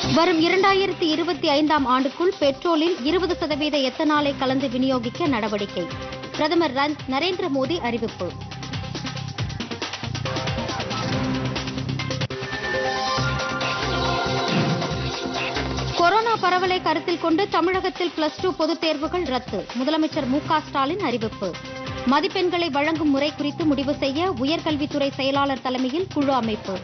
வரும் இரண்டாயிரத்தி இருபத்தி ஐந்தாம் ஆண்டுக்குள் பெட்ரோலில் இருபது சதவீத எத்தனாலை கலந்து விநியோகிக்க நடவடிக்கை பிரதமர் ரன்- நரேந்திர மோடி அறிவிப்பு கொரோனா பரவலை கருத்தில் கொண்டு தமிழகத்தில் பிளஸ் டூ பொதுத் தேர்வுகள் ரத்து முதலமைச்சர் மு க ஸ்டாலின் அறிவிப்பு மதிப்பெண்களை வழங்கும் முறை குறித்து முடிவு செய்ய உயர்கல்வித்துறை செயலாளர் தலைமையில் குழு அமைப்பு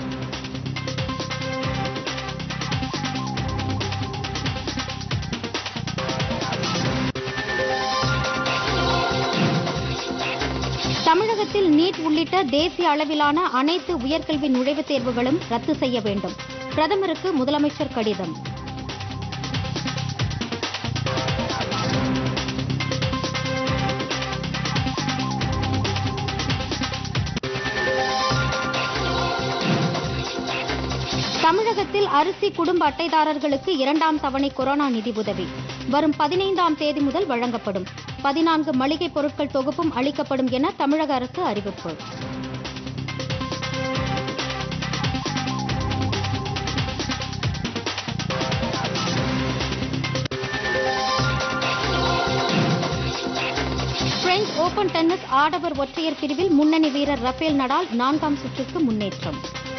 தமிழகத்தில் நீட் உள்ளிட்ட தேசிய அளவிலான அனைத்து உயர்கல்வி நுழைவுத் தேர்வுகளும் ரத்து செய்ய வேண்டும் பிரதமருக்கு முதலமைச்சர் கடிதம் தமிழகத்தில் அரிசி குடும்ப அட்டைதாரர்களுக்கு இரண்டாம் தவணை கொரோனா நிதி உதவி வரும் பதினைந்தாம் தேதி முதல் வழங்கப்படும் பதினான்கு மளிகை பொருட்கள் தொகுப்பும் அளிக்கப்படும் என தமிழக அரசு அறிவிப்பு பிரெஞ்ச் ஓபன் டென்னிஸ் ஆடவர் ஒற்றையர் பிரிவில் முன்னணி வீரர் ரஃபேல் நடால் நான்காம் சுற்றுக்கு முன்னேற்றம்